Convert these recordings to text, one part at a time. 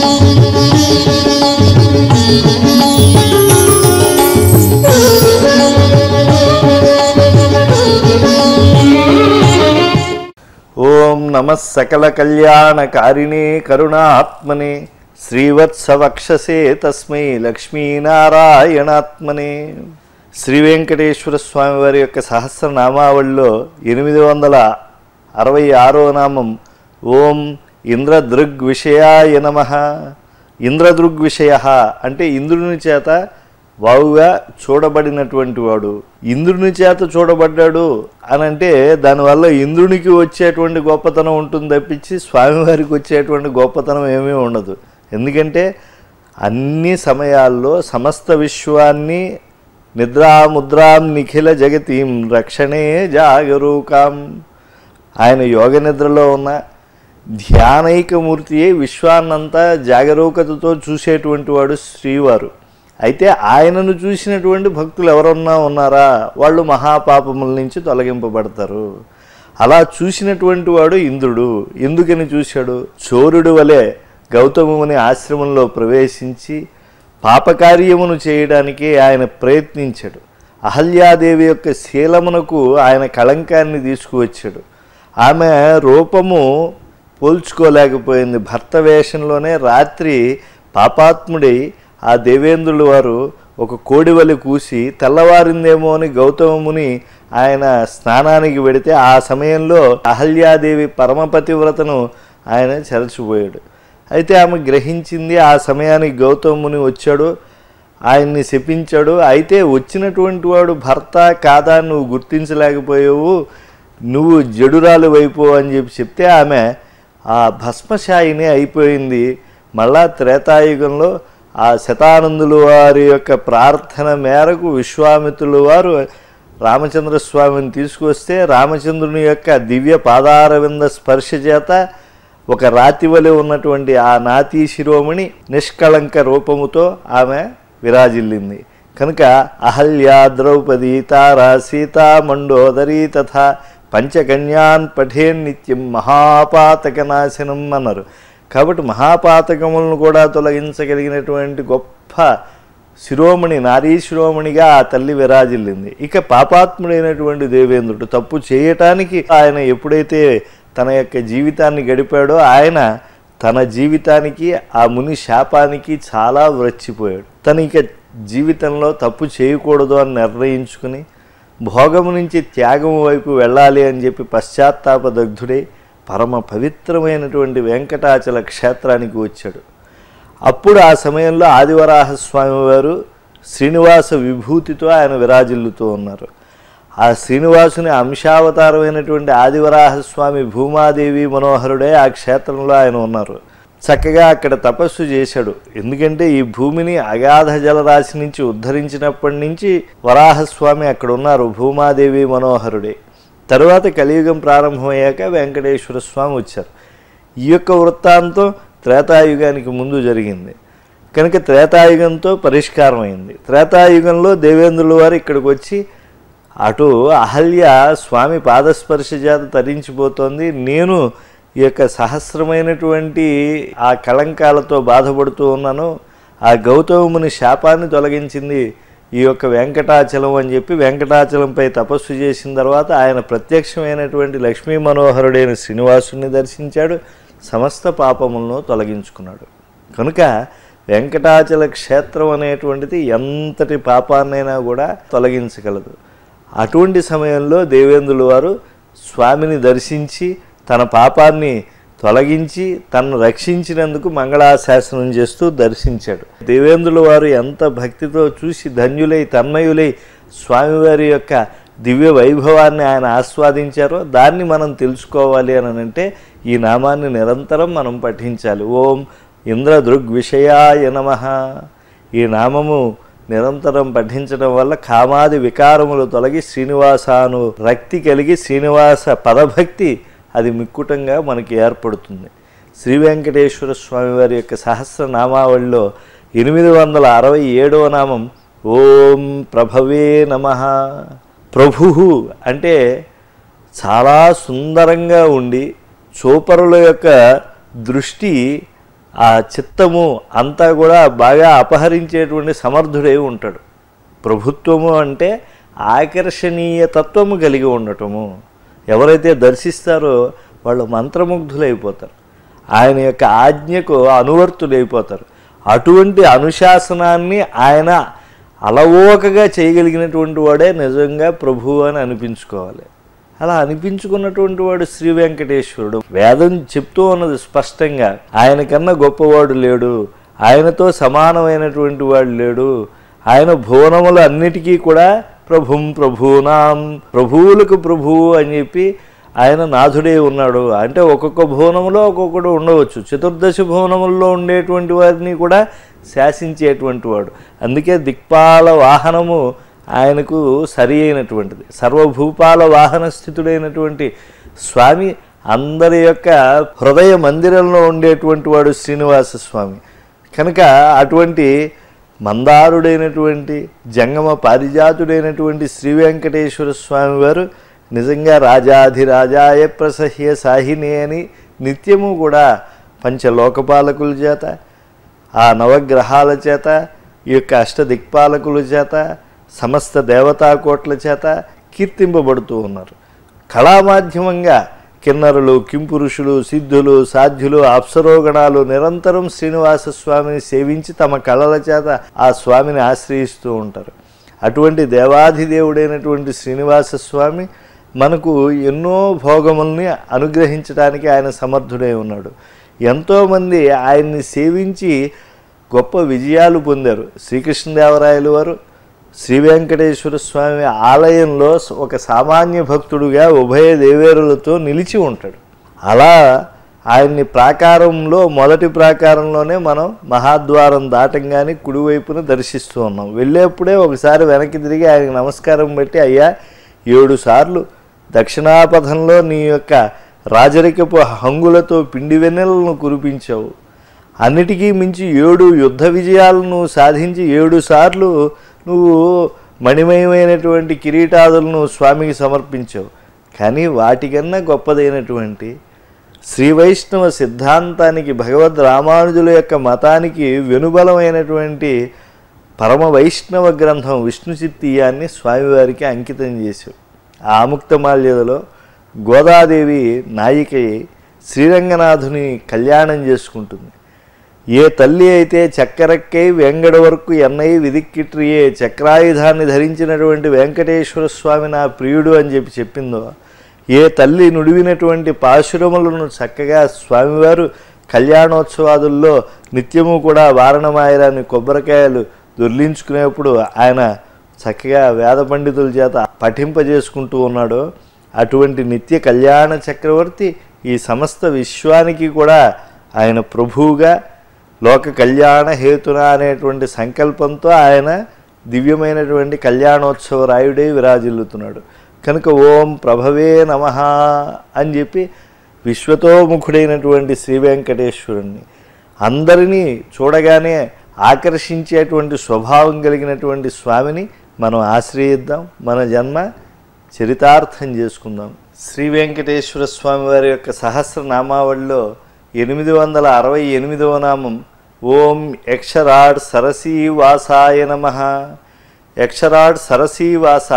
ఓం నమ సకల కళ్యాణకారిణే కరుణాత్మనే శ్రీవత్సవక్షసే తస్మై లక్ష్మీనారాయణాత్మనే శ్రీ వెంకటేశ్వర స్వామి వారి యొక్క సహస్రనామావళిలో ఎనిమిది వందల అరవై ఆరో నామం ఓం ఇంద్రదృగ్ విషయాయ నమ ఇంద్రదృగ్ విషయ అంటే ఇంద్రుని చేత వావుగా చూడబడినటువంటి వాడు ఇంద్రుని చేత చూడబడ్డాడు అని అంటే దానివల్ల ఇంద్రునికి వచ్చేటువంటి గొప్పతనం ఉంటుంది తప్పించి స్వామివారికి వచ్చేటువంటి గొప్పతనం ఏమీ ఉండదు ఎందుకంటే అన్ని సమయాల్లో సమస్త విశ్వాన్ని నిద్రాముద్రాం నిఖిల జగతీం రక్షణే జాగరూకాం ఆయన యోగ నిద్రలో ఉన్న ధ్యానైకమూర్తియే విశ్వాన్నంతా జాగరూకతతో చూసేటువంటి వాడు శ్రీవారు అయితే ఆయనను చూసినటువంటి భక్తులు ఎవరన్నా ఉన్నారా వాళ్ళు మహాపాపముల నుంచి తొలగింపబడతారు అలా చూసినటువంటి వాడు ఇంద్రుడు ఎందుకని చూశాడు చోరుడు వలె గౌతముని ఆశ్రమంలో ప్రవేశించి పాపకార్యమును చేయడానికి ఆయన ప్రయత్నించాడు అహల్యాదేవి యొక్క శీలమునకు ఆయన కళంకాన్ని తీసుకువచ్చాడు ఆమె రూపము పోల్చుకోలేకపోయింది భర్త వేషంలోనే రాత్రి పాపాత్ముడై ఆ దేవేంద్రుల వారు ఒక కోడివలి కూసి తెల్లవారిందేమో అని గౌతమముని ఆయన స్నానానికి వెడితే ఆ సమయంలో అహల్యాదేవి పరమపతివ్రతను ఆయన చెరచిపోయాడు అయితే ఆమె గ్రహించింది ఆ సమయానికి గౌతముని వచ్చాడు ఆయన్ని శపించాడు అయితే వచ్చినటువంటి వాడు భర్త కాదా నువ్వు గుర్తించలేకపోయావు నువ్వు జడురాలు వైపు అని చెప్పి చెప్తే ఆమె ఆ భస్మశాయిని అయిపోయింది మళ్ళా త్రేతాయుగంలో ఆ శతానందులు వారి యొక్క ప్రార్థన మేరకు విశ్వామిత్రులు వారు రామచంద్ర స్వామిని తీసుకొస్తే రామచంద్రుని యొక్క దివ్య పాదారవింద స్పర్శ చేత ఒక రాతి వలె ఉన్నటువంటి ఆ నాతీ శిరోమణి నిష్కళంక రూపముతో ఆమె విరాజిల్లింది కనుక అహల్య ద్రౌపది తారా సీత మండోదరి తథా పంచకన్యాన్ పఠేన్ నిత్యం మహాపాతక నాశనం అన్నారు కాబట్టి మహాపాతకములను కూడా తొలగించగలిగినటువంటి గొప్ప శిరోమణి నారీ శిరోమణిగా ఆ తల్లి విరాజిల్లింది ఇక పాపాత్ముడైనటువంటి దేవేంద్రుడు తప్పు చేయటానికి ఆయన ఎప్పుడైతే తన యొక్క జీవితాన్ని గడిపాడో ఆయన తన జీవితానికి ఆ ముని శాపానికి చాలా వ్రచ్చిపోయాడు తను ఇక జీవితంలో తప్పు చేయకూడదు అని నిర్ణయించుకుని భోగము నుంచి త్యాగము వైపు వెళ్ళాలి అని చెప్పి పశ్చాత్తాపదగ్ధుడై పరమ పవిత్రమైనటువంటి వెంకటాచల క్షేత్రానికి వచ్చాడు అప్పుడు ఆ సమయంలో ఆదివరాహ స్వామి వారు శ్రీనివాస విభూతితో ఆయన విరాజిల్లుతూ ఉన్నారు ఆ శ్రీనివాసుని అంశావతారమైనటువంటి ఆదివరాహ స్వామి భూమాదేవి మనోహరుడే ఆ క్షేత్రంలో ఆయన ఉన్నారు చక్కగా అక్కడ తపస్సు చేశాడు ఎందుకంటే ఈ భూమిని అగాధ జలరాశి నుంచి ఉద్ధరించినప్పటి నుంచి వరాహస్వామి అక్కడ ఉన్నారు భూమాదేవి మనోహరుడే తరువాత కలియుగం ప్రారంభమయ్యాక వెంకటేశ్వర స్వామి వచ్చారు ఈ యొక్క వృత్తాంతం త్రేతాయుగానికి ముందు జరిగింది కనుక త్రేతాయుగంతో పరిష్కారం అయింది త్రేతాయుగంలో దేవేంద్రుల వారు ఇక్కడికి వచ్చి అటు అహల్య స్వామి పాదస్పర్శ చేత తరించిపోతోంది నేను ఈ యొక్క సహస్రమైనటువంటి ఆ కళంకాలతో బాధపడుతూ ఉన్నాను ఆ గౌతముని శాపాన్ని తొలగించింది ఈ యొక్క వెంకటాచలం అని చెప్పి వెంకటాచలంపై తపస్సు చేసిన తర్వాత ఆయన ప్రత్యక్షమైనటువంటి లక్ష్మీ మనోహరుడైన శ్రీనివాసుని దర్శించాడు సమస్త పాపములను తొలగించుకున్నాడు కనుక వెంకటాచల క్షేత్రం అనేటువంటిది ఎంతటి పాపాన్నైనా కూడా తొలగించగలదు అటువంటి సమయంలో దేవేంద్రుల వారు స్వామిని దర్శించి తన పాపాన్ని తొలగించి తనను రక్షించినందుకు మంగళాశాసనం చేస్తూ దర్శించాడు దేవేంద్రుల వారు ఎంత భక్తితో చూసి ధన్యులై తన్మయులై స్వామివారి యొక్క దివ్య వైభవాన్ని ఆయన ఆస్వాదించారో దాన్ని మనం తెలుసుకోవాలి అని అంటే ఈ నామాన్ని నిరంతరం మనం పఠించాలి ఓం ఇంద్రదృగ్విషయాయ నమ ఈ నామము నిరంతరం పఠించడం వల్ల కామాది వికారములు తొలగి శ్రీనివాసాను రక్తి కలిగి శ్రీనివాస పదభక్తి అది మిక్కుటంగా మనకి ఏర్పడుతుంది శ్రీ వెంకటేశ్వర స్వామి వారి యొక్క సహస్రనామావళిలో ఎనిమిది వందల అరవై ఏడవ నామం ఓం ప్రభవే నమ ప్రభు అంటే చాలా సుందరంగా ఉండి చూపరుల యొక్క దృష్టి ఆ చిత్తము అంతా కూడా బాగా అపహరించేటువంటి సమర్థుడై ఉంటాడు ప్రభుత్వము అంటే ఆకర్షణీయ తత్వము కలిగి ఉండటము ఎవరైతే దర్శిస్తారో వాళ్ళు మంత్రముగ్ధులైపోతారు ఆయన యొక్క ఆజ్ఞకు అనువర్తులైపోతారు అటువంటి అనుశాసనాన్ని ఆయన అలవోకగా చేయగలిగినటువంటి వాడే నిజంగా ప్రభువు అని అనిపించుకోవాలి అలా అనిపించుకున్నటువంటి వాడు శ్రీ వెంకటేశ్వరుడు వేదం చెప్తూ ఉన్నది స్పష్టంగా ఆయన కన్నా గొప్పవాడు లేడు ఆయనతో సమానమైనటువంటి వాడు లేడు ఆయన భువనములు అన్నిటికీ కూడా ప్రభుం ప్రభునాం ప్రభువులకు ప్రభువు అని చెప్పి ఆయన నాథుడే ఉన్నాడు అంటే ఒక్కొక్క భువనములో ఒక్కొక్కడు ఉండవచ్చు చతుర్దశ భువనముల్లో ఉండేటువంటి వారిని కూడా శాసించేటువంటి వాడు అందుకే దిక్పాల వాహనము ఆయనకు సరి అయినటువంటిది సర్వభూపాల వాహన స్థితుడైనటువంటి స్వామి అందరి యొక్క హృదయ మందిరంలో ఉండేటువంటి వాడు శ్రీనివాస స్వామి కనుక అటువంటి మందారుడైనటువంటి జంగమ పారిజాతుడైనటువంటి శ్రీ వెంకటేశ్వర స్వామి వారు నిజంగా రాజాధిరాజాయ ప్రసహ్య సాహిని అని నిత్యము కూడా పంచలోకపాలకుల చేత ఆ నవగ్రహాల చేత ఈ యొక్క అష్టదిక్పాలకుల చేత సమస్త దేవతాకోట్ల చేత కీర్తింపబడుతూ ఉన్నారు కళామాధ్యమంగా కిన్నరులు కింపురుషులు సిద్ధులు సాధ్యులు అప్సరోగణాలు నిరంతరం శ్రీనివాస స్వామిని సేవించి తమ కళల చేత ఆ స్వామిని ఆశ్రయిస్తూ ఉంటారు అటువంటి దేవాధిదేవుడైనటువంటి శ్రీనివాస స్వామి మనకు ఎన్నో భోగముల్ని అనుగ్రహించడానికి ఆయన సమర్థుడై ఉన్నాడు ఎంతోమంది ఆయన్ని సేవించి గొప్ప విజయాలు పొందారు శ్రీకృష్ణదేవరాయలు వారు శ్రీ వెంకటేశ్వర స్వామి ఆలయంలో ఒక సామాన్య భక్తుడుగా ఉభయ దేవేరులతో నిలిచి ఉంటాడు అలా ఆయన్ని ప్రాకారంలో మొదటి ప్రాకారంలోనే మనం మహాద్వారం దాటంగానే కుడివైపున దర్శిస్తూ ఉన్నాం వెళ్ళేప్పుడే ఒకసారి వెనక్కి తిరిగి ఆయనకి నమస్కారం పెట్టి అయ్యా ఏడు సార్లు దక్షిణాపథంలో నీ యొక్క రాజరికపు హంగులతో పిండి వెన్నెలను కురిపించావు అన్నిటికీ మించి ఏడు యుద్ధ విజయాలను సాధించి ఏడు సార్లు నువ్వు మణిమయమైనటువంటి కిరీటాదులను స్వామికి సమర్పించావు కానీ వాటికన్నా గొప్పదైనటువంటి శ్రీ వైష్ణవ సిద్ధాంతానికి భగవద్ రామానుజుల యొక్క మతానికి వెనుబలమైనటువంటి పరమ వైష్ణవ గ్రంథం విష్ణు చిత్తీయాన్ని స్వామివారికి అంకితం చేశావు ఆ ఆముక్తమాల్యదలో గోదాదేవి నాయికై శ్రీరంగనాథుని కళ్యాణం చేసుకుంటుంది ఏ తల్లి అయితే చక్కెరక్కై వెంగడ వరకు ఎన్నై విదిక్కిట్రియే చక్రాయుధాన్ని ధరించినటువంటి వెంకటేశ్వర స్వామి నా ప్రియుడు అని చెప్పి చెప్పిందో ఏ తల్లి నుడివినటువంటి పాశురములను చక్కగా స్వామివారు కళ్యాణోత్సవాదుల్లో నిత్యము కూడా వారణమాయరాన్ని కొబ్బరికాయలు దొర్లించుకునేప్పుడు ఆయన చక్కగా వేద పండితుల చేత పఠింపజేసుకుంటూ ఉన్నాడు అటువంటి నిత్య కళ్యాణ చక్రవర్తి ఈ సమస్త విశ్వానికి కూడా ఆయన ప్రభువుగా లోక కళ్యాణ హేతున అనేటువంటి సంకల్పంతో ఆయన దివ్యమైనటువంటి కళ్యాణోత్సవ రాయుడై విరాజిల్లుతున్నాడు కనుక ఓం ప్రభవే నమ అని చెప్పి విశ్వతోముఖుడైనటువంటి శ్రీ వెంకటేశ్వరుణ్ణి అందరినీ చూడగానే ఆకర్షించేటువంటి స్వభావం కలిగినటువంటి స్వామిని మనం ఆశ్రయిద్దాం మన జన్మ చరితార్థం చేసుకుందాం శ్రీ వెంకటేశ్వర స్వామి వారి యొక్క సహస్రనామావళిలో ఎనిమిది వందల అరవై ఎనిమిదవ నామం ఓం యక్షరాడ్ సరసీవాసాయ నమ యక్షరాడ్ సరసీవాస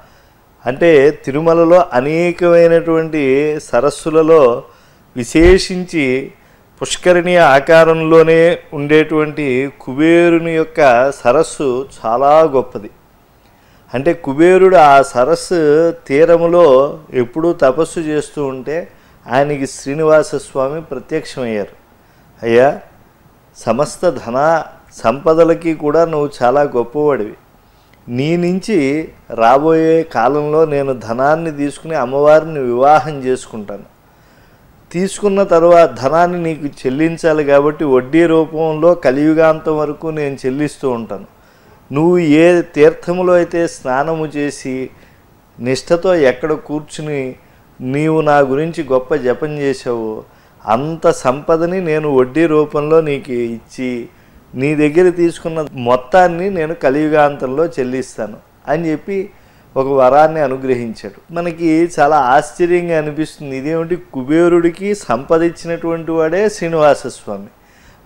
అంటే తిరుమలలో అనేకమైనటువంటి సరస్సులలో విశేషించి పుష్కరిణి ఆకారంలోనే ఉండేటువంటి కుబేరుని యొక్క సరస్సు చాలా గొప్పది అంటే కుబేరుడు ఆ సరస్సు తీరములో ఎప్పుడూ తపస్సు చేస్తూ ఉంటే ఆయనకి శ్రీనివాస స్వామి ప్రత్యక్షమయ్యారు అయ్యా సమస్త ధన సంపదలకి కూడా నువ్వు చాలా గొప్పవాడివి నీ నుంచి రాబోయే కాలంలో నేను ధనాన్ని తీసుకుని అమ్మవారిని వివాహం చేసుకుంటాను తీసుకున్న తర్వాత ధనాన్ని నీకు చెల్లించాలి కాబట్టి వడ్డీ రూపంలో కలియుగాంతం వరకు నేను చెల్లిస్తూ ఉంటాను నువ్వు ఏ తీర్థములో అయితే స్నానము చేసి నిష్ఠతో ఎక్కడ కూర్చుని నీవు నా గురించి గొప్ప జపం చేసావో అంత సంపదని నేను వడ్డీ రూపంలో నీకు ఇచ్చి నీ దగ్గర తీసుకున్న మొత్తాన్ని నేను కలియుగాంతంలో చెల్లిస్తాను అని చెప్పి ఒక వరాన్ని అనుగ్రహించాడు మనకి చాలా ఆశ్చర్యంగా అనిపిస్తుంది ఇదేమిటి కుబేరుడికి సంపద ఇచ్చినటువంటి వాడే శ్రీనివాస స్వామి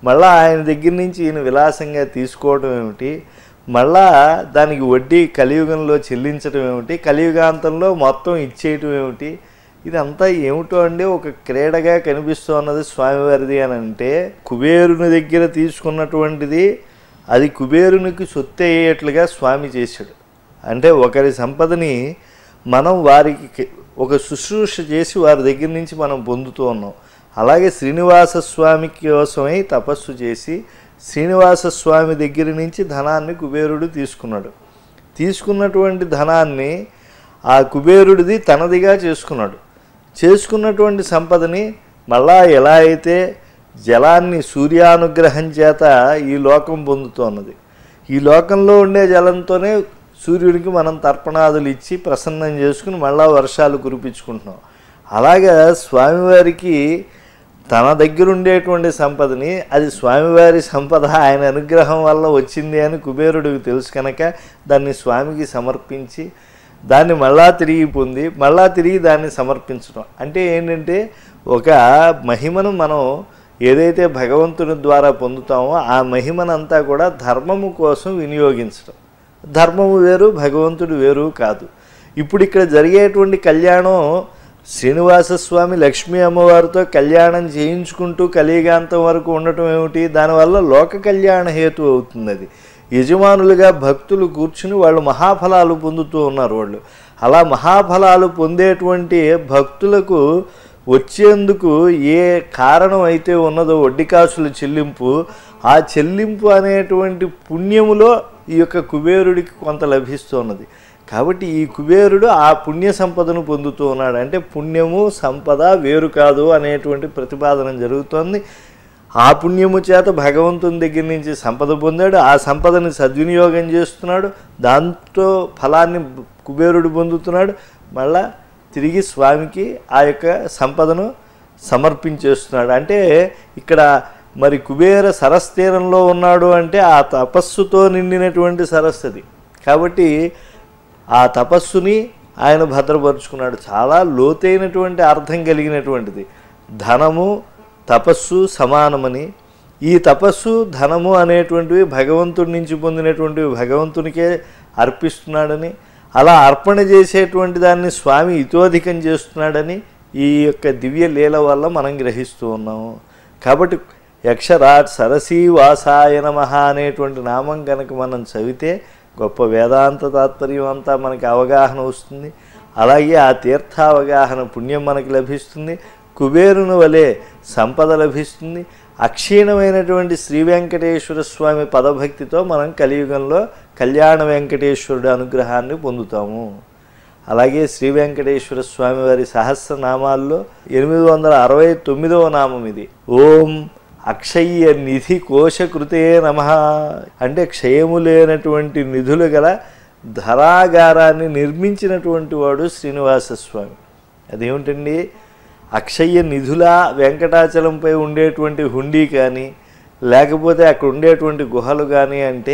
మళ్ళా ఆయన దగ్గర నుంచి ఈయన విలాసంగా తీసుకోవడం ఏమిటి మళ్ళా దానికి వడ్డీ కలియుగంలో చెల్లించడం ఏమిటి కలియుగాంతంలో మొత్తం ఇచ్చేయటం ఏమిటి ఇదంతా ఏమిటో అండి ఒక క్రీడగా కనిపిస్తూ ఉన్నది స్వామివారిది అని అంటే కుబేరుని దగ్గర తీసుకున్నటువంటిది అది కుబేరునికి సొత్తు అయ్యేట్లుగా స్వామి చేశాడు అంటే ఒకరి సంపదని మనం వారికి కి- ఒక శుశ్రూష చేసి వారి దగ్గర నుంచి మనం పొందుతూ ఉన్నాం అలాగే శ్రీనివాస స్వామి కోసమై తపస్సు చేసి శ్రీనివాస స్వామి దగ్గర నుంచి ధనాన్ని కుబేరుడు తీసుకున్నాడు తీసుకున్నటువంటి ధనాన్ని ఆ కుబేరుడిది తనదిగా చేసుకున్నాడు చేసుకున్నటువంటి సంపదని మళ్ళా ఎలా అయితే జలాన్ని సూర్యానుగ్రహం చేత ఈ లోకం పొందుతున్నది ఈ లోకంలో ఉండే జలంతోనే సూర్యుడికి మనం తర్పణాదులు ఇచ్చి ప్రసన్నం చేసుకుని మళ్ళా వర్షాలు కురిపించుకుంటున్నాం అలాగా స్వామివారికి తన దగ్గర ఉండేటువంటి సంపదని అది స్వామివారి సంపద ఆయన అనుగ్రహం వల్ల వచ్చింది అని కుబేరుడికి తెలుసు కనుక దాన్ని స్వామికి సమర్పించి దాన్ని మళ్ళా తిరిగి పొంది మళ్ళా తిరిగి దాన్ని సమర్పించడం అంటే ఏంటంటే ఒక మహిమను మనం ఏదైతే భగవంతుని ద్వారా పొందుతామో ఆ మహిమనంతా కూడా ధర్మము కోసం వినియోగించడం ధర్మము వేరు భగవంతుడు వేరు కాదు ఇప్పుడు ఇక్కడ జరిగేటువంటి కళ్యాణం శ్రీనివాస స్వామి లక్ష్మీ అమ్మవారితో కళ్యాణం చేయించుకుంటూ కలియుగాంతం వరకు ఉండటం ఏమిటి దానివల్ల లోక కళ్యాణ హేతు అవుతుంది అది యజమానులుగా భక్తులు కూర్చుని వాళ్ళు మహాఫలాలు పొందుతూ ఉన్నారు వాళ్ళు అలా మహాఫలాలు పొందేటువంటి భక్తులకు వచ్చేందుకు ఏ కారణం అయితే ఉన్నదో వడ్డీ కాసుల చెల్లింపు ఆ చెల్లింపు అనేటువంటి పుణ్యములో ఈ యొక్క కుబేరుడికి కొంత లభిస్తున్నది కాబట్టి ఈ కుబేరుడు ఆ పుణ్య సంపదను పొందుతూ ఉన్నాడు అంటే పుణ్యము సంపద వేరు కాదు అనేటువంటి ప్రతిపాదన జరుగుతోంది ఆ పుణ్యము చేత భగవంతుని దగ్గర నుంచి సంపద పొందాడు ఆ సంపదని సద్వినియోగం చేస్తున్నాడు దాంతో ఫలాన్ని కుబేరుడు పొందుతున్నాడు మళ్ళా తిరిగి స్వామికి ఆ యొక్క సంపదను సమర్పించేస్తున్నాడు అంటే ఇక్కడ మరి కుబేర సరస్తీరంలో ఉన్నాడు అంటే ఆ తపస్సుతో నిండినటువంటి సరస్సు అది కాబట్టి ఆ తపస్సుని ఆయన భద్రపరుచుకున్నాడు చాలా లోతైనటువంటి అర్థం కలిగినటువంటిది ధనము తపస్సు సమానమని ఈ తపస్సు ధనము అనేటువంటివి భగవంతుడి నుంచి పొందినటువంటివి భగవంతునికే అర్పిస్తున్నాడని అలా అర్పణ చేసేటువంటి దాన్ని స్వామి ఇతోధికం చేస్తున్నాడని ఈ యొక్క దివ్య లీల వల్ల మనం గ్రహిస్తూ ఉన్నాము కాబట్టి యక్షరాట్ సరసీ వాసాయ నమః అనేటువంటి నామం కనుక మనం చదివితే గొప్ప వేదాంత తాత్పర్యం అంతా మనకి అవగాహన వస్తుంది అలాగే ఆ తీర్థావగాహన పుణ్యం మనకి లభిస్తుంది కుబేరుని వలె సంపద లభిస్తుంది అక్షీణమైనటువంటి శ్రీ వెంకటేశ్వర స్వామి పదభక్తితో మనం కలియుగంలో కళ్యాణ వెంకటేశ్వరుడి అనుగ్రహాన్ని పొందుతాము అలాగే శ్రీ వెంకటేశ్వర స్వామి వారి సహస్రనామాల్లో ఎనిమిది వందల అరవై తొమ్మిదవ నామం ఇది ఓం అక్షయ్య నిధి కోశకృతే నమ అంటే క్షయము లేనటువంటి నిధులు గల ధరాగారాన్ని నిర్మించినటువంటి వాడు శ్రీనివాస స్వామి అదేమిటండి అక్షయ్య నిధుల వెంకటాచలంపై ఉండేటువంటి హుండీ కానీ లేకపోతే అక్కడ ఉండేటువంటి గుహలు కానీ అంటే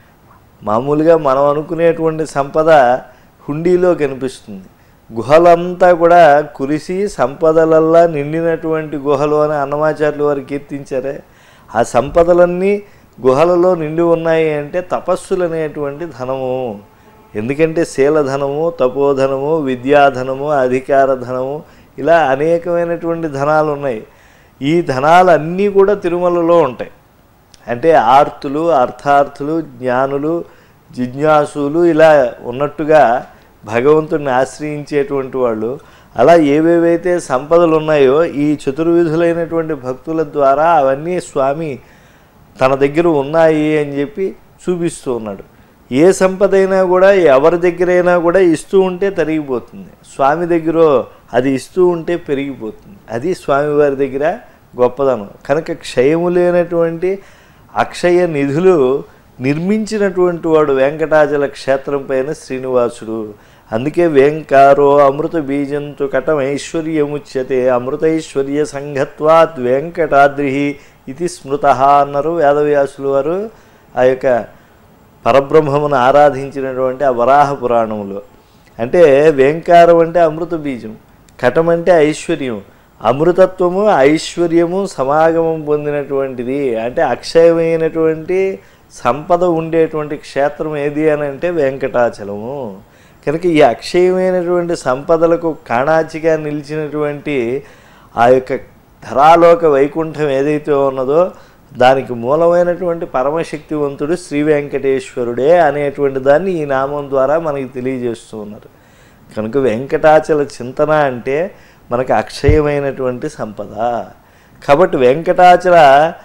మామూలుగా మనం అనుకునేటువంటి సంపద హుండీలో కనిపిస్తుంది గుహలంతా కూడా కురిసి సంపదలల్లా నిండినటువంటి గుహలు అని అన్నమాచార్యులు వారు కీర్తించారే ఆ సంపదలన్నీ గుహలలో నిండి ఉన్నాయి అంటే తపస్సులు అనేటువంటి ధనము ఎందుకంటే శీలధనము తపోధనము విద్యాధనము అధికార ధనము ఇలా అనేకమైనటువంటి ధనాలు ఉన్నాయి ఈ ధనాలన్నీ కూడా తిరుమలలో ఉంటాయి అంటే ఆర్తులు అర్థార్థులు జ్ఞానులు జిజ్ఞాసులు ఇలా ఉన్నట్టుగా భగవంతుడిని ఆశ్రయించేటువంటి వాళ్ళు అలా ఏవేవైతే సంపదలు ఉన్నాయో ఈ చతుర్విధులైనటువంటి భక్తుల ద్వారా అవన్నీ స్వామి తన దగ్గర ఉన్నాయి అని చెప్పి చూపిస్తూ ఉన్నాడు ఏ సంపద అయినా కూడా ఎవరి దగ్గరైనా కూడా ఇస్తూ ఉంటే తరిగిపోతుంది స్వామి దగ్గర అది ఇస్తూ ఉంటే పెరిగిపోతుంది అది స్వామివారి దగ్గర గొప్పదనం కనుక క్షయము లేనటువంటి అక్షయ నిధులు నిర్మించినటువంటి వాడు వెంకటాచల క్షేత్రం పైన శ్రీనివాసుడు అందుకే వేంకారో అమృత బీజంతో కటమైశ్వర్యముచ్యతే అమృతైశ్వర్య సంఘత్వాత్ వెంకటాద్రి ఇది స్మృత అన్నారు వేదవ్యాసులు వారు ఆ యొక్క పరబ్రహ్మమును ఆరాధించినటువంటి ఆ వరాహ పురాణంలో అంటే వేంకారం అంటే అమృత బీజం కటం అంటే ఐశ్వర్యం అమృతత్వము ఐశ్వర్యము సమాగమం పొందినటువంటిది అంటే అక్షయమైనటువంటి సంపద ఉండేటువంటి క్షేత్రం ఏది అని అంటే వెంకటాచలము కనుక ఈ అక్షయమైనటువంటి సంపదలకు కాణాచిగా నిలిచినటువంటి ఆ యొక్క ధరాలోక వైకుంఠం ఏదైతే ఉన్నదో దానికి మూలమైనటువంటి పరమశక్తివంతుడు శ్రీ వెంకటేశ్వరుడే అనేటువంటి దాన్ని ఈ నామం ద్వారా మనకి తెలియజేస్తూ ఉన్నారు కనుక వెంకటాచల చింతన అంటే మనకు అక్షయమైనటువంటి సంపద కాబట్టి వెంకటాచల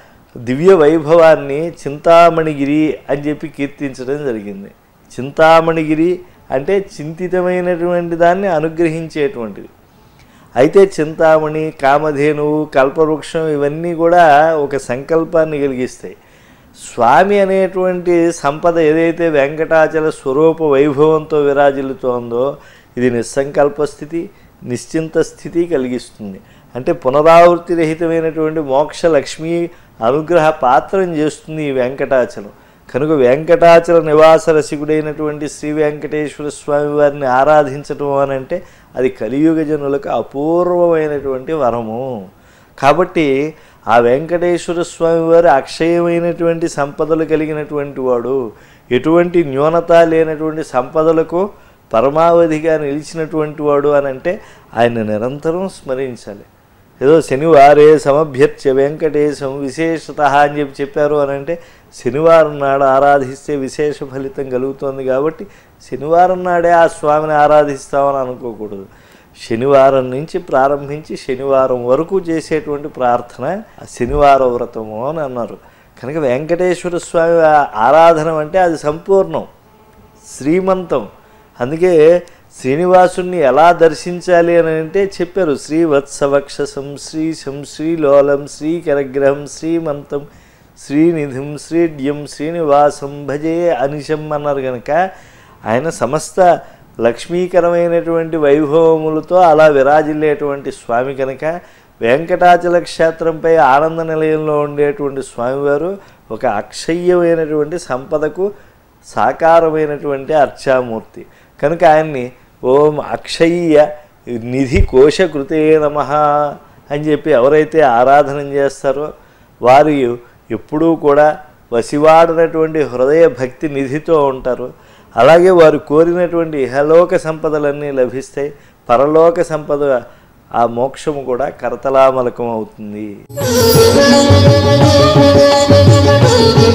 దివ్య వైభవాన్ని చింతామణిగిరి అని చెప్పి కీర్తించడం జరిగింది చింతామణిగిరి అంటే చింతితమైనటువంటి దాన్ని అనుగ్రహించేటువంటిది అయితే చింతామణి కామధేనువు కల్పవృక్షం ఇవన్నీ కూడా ఒక సంకల్పాన్ని కలిగిస్తాయి స్వామి అనేటువంటి సంపద ఏదైతే వెంకటాచల స్వరూప వైభవంతో విరాజిల్లుతోందో ఇది నిస్సంకల్ప స్థితి నిశ్చింత స్థితి కలిగిస్తుంది అంటే పునరావృత్తి రహితమైనటువంటి మోక్ష లక్ష్మీ అనుగ్రహ పాత్రం చేస్తుంది ఈ వెంకటాచలం కనుక వెంకటాచల నివాస రసికుడైనటువంటి శ్రీ వెంకటేశ్వర స్వామి వారిని ఆరాధించటం అని అంటే అది కలియుగ జనులకు అపూర్వమైనటువంటి వరము కాబట్టి ఆ వెంకటేశ్వర స్వామి వారు అక్షయమైనటువంటి సంపదలు కలిగినటువంటి వాడు ఎటువంటి న్యూనత లేనటువంటి సంపదలకు పరమావధిగా నిలిచినటువంటి వాడు అని అంటే ఆయన నిరంతరం స్మరించాలి ఏదో శనివారే సమభ్యర్చ్య వెంకటేశం విశేషత అని చెప్పి చెప్పారు అని అంటే శనివారం నాడు ఆరాధిస్తే విశేష ఫలితం కలుగుతుంది కాబట్టి శనివారం నాడే ఆ స్వామిని ఆరాధిస్తామని అనుకోకూడదు శనివారం నుంచి ప్రారంభించి శనివారం వరకు చేసేటువంటి ప్రార్థన ఆ శనివార వ్రతము అని అన్నారు కనుక వెంకటేశ్వర స్వామి ఆరాధన అంటే అది సంపూర్ణం శ్రీమంతం అందుకే శ్రీనివాసుణ్ణి ఎలా దర్శించాలి అని అంటే చెప్పారు శ్రీవత్సవక్షసం శ్రీశం శ్రీలోలం శ్రీకరగ్రహం శ్రీమంతం శ్రీనిధిం శ్రీడ్యం శ్రీనివాసం భజే అనిశం అన్నారు కనుక ఆయన సమస్త లక్ష్మీకరమైనటువంటి వైభవములతో అలా విరాజిల్లేటువంటి స్వామి కనుక వెంకటాచల క్షేత్రంపై ఆనంద నిలయంలో ఉండేటువంటి స్వామివారు ఒక అక్షయ్యమైనటువంటి సంపదకు సాకారమైనటువంటి అర్చామూర్తి కనుక ఆయన్ని ఓం అక్షయ్య నిధి కోశకృతే నమ అని చెప్పి ఎవరైతే ఆరాధన చేస్తారో వారు ఎప్పుడూ కూడా వసివాడనటువంటి హృదయ భక్తి నిధితో ఉంటారు అలాగే వారు కోరినటువంటి ఇహలోక సంపదలన్నీ లభిస్తాయి పరలోక సంపద ఆ మోక్షము కూడా కరతలామలకం అవుతుంది Thank you.